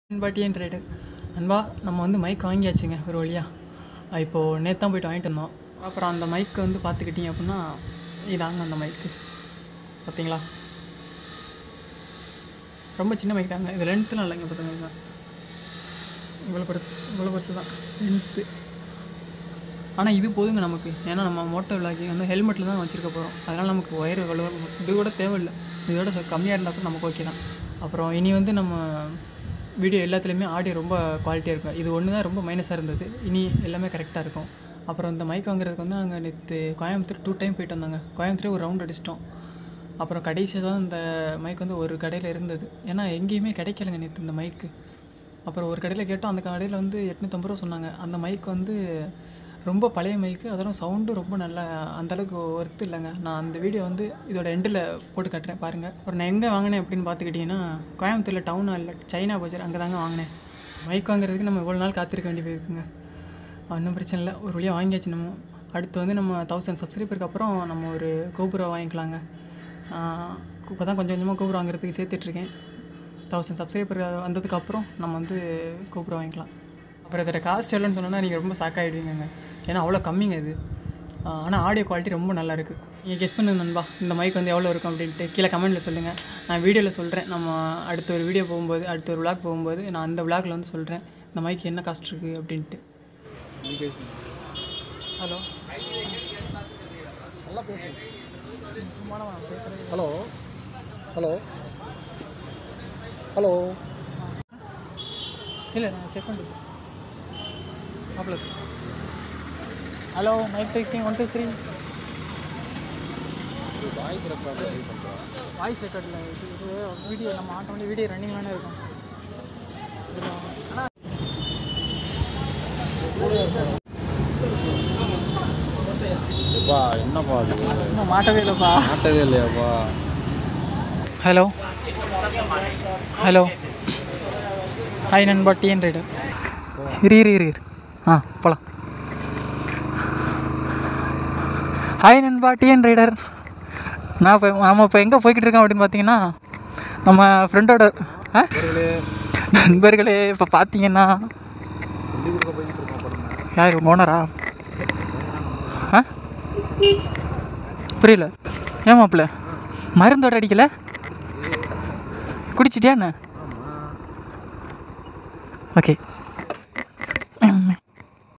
நண்பாட்டியன் rider நண்பா நம்ம வந்து மைக் வாங்கியாச்சுங்க ஒரு வழியாக இப்போது நேற்று தான் போயிட்டு வாங்கிட்டு வந்தோம் அப்புறம் அந்த மைக்கை வந்து பார்த்துக்கிட்டிங்க அப்படின்னா இதாங்க அந்த மைக்கு பார்த்தீங்களா ரொம்ப சின்ன மைக் தாங்க இது லென்த்துலாம் இல்லைங்க பார்த்துங்க இவ்வளோ பெரு இவ்வளோ பெருசு தான் லென்த்து ஆனால் இது போதுங்க நமக்கு ஏன்னா நம்ம மோட்டோ விளாக்கி வந்து ஹெல்மெட்டில் தான் வச்சுருக்க போகிறோம் அதனால் நமக்கு ஒயர் இவ்வளோ இது கூட தேவையில்லை இதோட சொ- கம்மியாக இருந்தால் கூட நமக்கு ஓகே தான் அப்புறம் இனி வந்து நம்ம வீடியோ எல்லாத்துலேயுமே ஆடியோ ரொம்ப குவாலிட்டியாக இருக்கும் இது ஒன்று தான் ரொம்ப மைனஸாக இருந்தது இனி எல்லாமே கரெக்டாக இருக்கும் அப்புறம் இந்த மைக் வாங்குறதுக்கு வந்து நாங்கள் நேற்று கோயம்புத்தூர் டூ டைம் போயிட்டு வந்தாங்க கோயம்புத்தூரே ஒரு ரவுண்ட் அடிச்சிட்டோம் அப்புறம் கடைசி தான் இந்த மைக் வந்து ஒரு கடையில் இருந்தது ஏன்னா எங்கேயுமே கிடைக்கலங்க நேற்று இந்த மைக்கு அப்புறம் ஒரு கடையில் கேட்டோம் அந்த கடையில் வந்து எட்நூற்றம்பது ரூபா சொன்னாங்க அந்த மைக் வந்து ரொம்ப பழைய மைக்கு அதெல்லாம் சவுண்டும் ரொம்ப நல்லா அந்தளவுக்கு ஒர்த்து இல்லைங்க நான் அந்த வீடியோ வந்து இதோட எண்டில் போட்டு காட்டுறேன் பாருங்கள் அப்புறம் நான் எங்கே வாங்கினேன் அப்படின்னு பார்த்துக்கிட்டிங்கன்னா கோயம்புத்தூரில் டவுன் இல்லை சைனா பஜார் அங்கே தாங்க வாங்கினேன் மைக் வாங்குறதுக்கு நம்ம இவ்வளோ நாள் காத்திருக்க வேண்டி போயிருக்குங்க ஒன்றும் பிரச்சனை இல்லை ஒரு வழியாக வாங்கியாச்சு நம்ம அடுத்து வந்து நம்ம தௌசண்ட் சப்ஸ்கிரைபருக்கு அப்புறம் நம்ம ஒரு கோபுரம் வாங்கிக்கலாங்க இப்போ தான் கொஞ்சம் கொஞ்சமாக கோபுரம் வாங்குறதுக்கு சேர்த்துட்ருக்கேன் தௌசண்ட் சப்ஸ்கிரைபர் வந்ததுக்கு அப்புறம் நம்ம வந்து கோபுரம் வாங்கிக்கலாம் அப்புறம் இதோட காஸ்ட் எவ்வளோன்னு சொன்னோன்னா நீங்கள் ரொம்ப ஷாக் ஆகிடுவீங்க ஏன்னா அவ்வளோ கம்மிங்க இது ஆனால் ஆடியோ குவாலிட்டி ரொம்ப நல்லா இருக்குது நீங்கள் கெஸ் பண்ணுங்க நண்பா இந்த மைக் வந்து எவ்வளோ இருக்கும் அப்படின்ட்டு கீழே கமெண்ட்டில் சொல்லுங்கள் நான் வீடியோவில் சொல்கிறேன் நம்ம அடுத்த ஒரு வீடியோ போகும்போது அடுத்த ஒரு விளாக் போகும்போது நான் அந்த விளாகில் வந்து சொல்கிறேன் இந்த மைக் என்ன காஸ்ட் இருக்குது அப்படின்ட்டு ஹலோ நல்லா பேசு சும்மா நான் பேசுகிறேன் ஹலோ ஹலோ ஹலோ இல்லை நான் செக் பண்ணிட்டு மாப்பிள்ள hello mic testing one two three voice record voice ரெக்கார்டில் இது இது வீடியோ நம்ம ஆட்டோமேட்டிக் வீடியோ ரன்னிங்லானே இருக்கும் அப்பா என்னப்பா அது இன்னும் மாட்டவே இல்லைப்பா மாட்டவே இல்லையாப்பா ஹலோ ஹலோ ஹாய் நண்பா டிஎன் ரைடர் இரு இரு இரு இரு ஆ போகலாம் ஹாய் நண்பா டிஎன் ரைடர் நான் இப்போ நம்ம இப்போ எங்கே போய்கிட்டு இருக்கோம் அப்படின்னு பார்த்தீங்கன்னா நம்ம ஃப்ரெண்டோட ஆ நண்பர்களே இப்போ பார்த்தீங்கன்னா வண்டி கொடுக்க போயிட்டு இருக்கோம் பாருங்க யார் உங்கள் ஓனரா ஆ புரியல ஏன் மாப்பிள்ள மருந்தோட அடிக்கல குடிச்சிட்டியா என்ன ஓகே